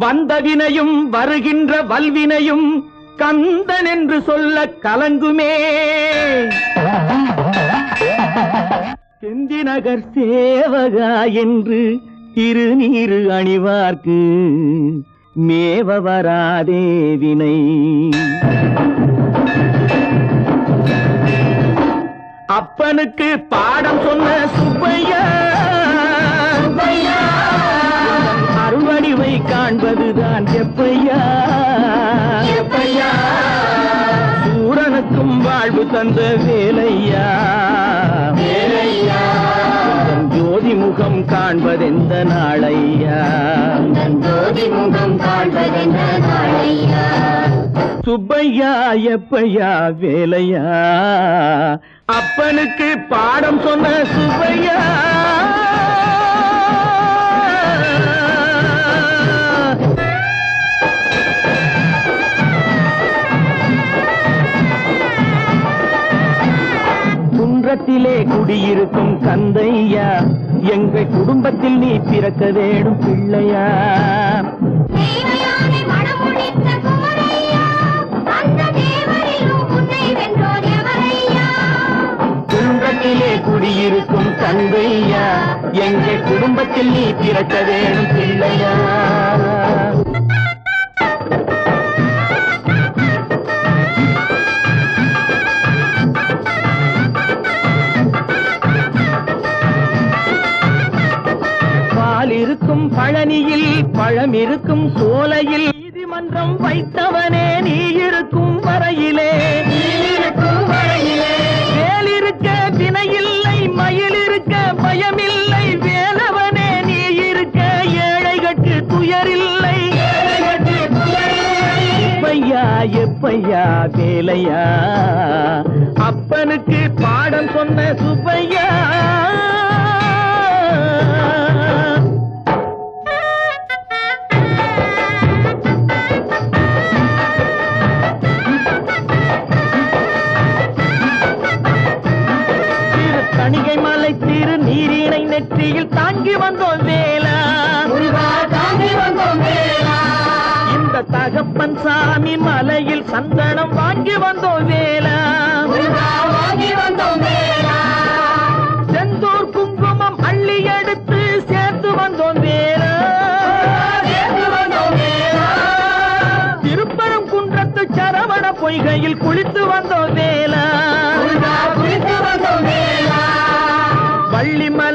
வந்த வினையும் வருகின்ற வல்வினையும் கந்தன் என்று சொல்ல கலங்குமே செந்தி நகர் சேவகா என்று திருநீரு அணிவார்க்கு மேவ வராதே வினை அப்பனுக்கு பாடம் சொன்ன சுப்பையா அருள்வடிவை காண்பதுதான் எப்பையா எப்பையா சூரனுக்கும் வாழ்வு தந்த வேலையா வேலையா ஜோதி முகம் காண்பதெந்த நாளையா ஜோதி முகம் காண்பதென்ற நாளையா சுப்பையா எப்பையா வேலையா அப்பனுக்கு பாடம் சொன்ன சுப்பையா குன்றத்திலே குடியிருக்கும் கந்தையா எங்கள் குடும்பத்தில் நீ பிறக்க வேணும் பிள்ளையா தேவயானை மணமுடித்த குமரையா அந்த தேவரிலும் உன்னை வென்றோர் எவரையா குன்றத்திலே குடியிருக்கும் தந்தையா எங்கள் குடும்பத்தில் நீ பிறக்க வேணும் பிள்ளையா பால் இருக்கும் பழனியில் பழம் இருக்கும் சோலையில் நீதிமன்றம் வைத்தவனே நீ இருக்கும் வரையிலே வேல் இருக்க வினையில்லை மயில் இருக்க பயமில்லை வேலவனே நீ இருக்க ஏழைகட்கு துயரில்லை எப்பையா எப்பையா வேலையா அப்பனுக்கு பாடம் சொன்ன சுப்பையா திரு கணிகை மலை திரு நீரினை நெற்றியில் தாங்கி வந்தோம் வேலா தாங்கி வந்தோம் வேளா இந்த தகப்பன் சாமி மலையில் சந்தனம் வாங்கி வந்தோம் வேலா வாங்கி வந்தோம் வேளா செந்தூர் குங்குமம் அள்ளி எடுத்து சேர்த்து வந்தோம் வேலா சேர்த்து வந்தோம் வேளா திருப்பரம் குன்றத்து சரவண பொய்கையில் குளித்து வந்தோம் வேலா குளித்து வந்தோம் வேளா வள்ளிமலை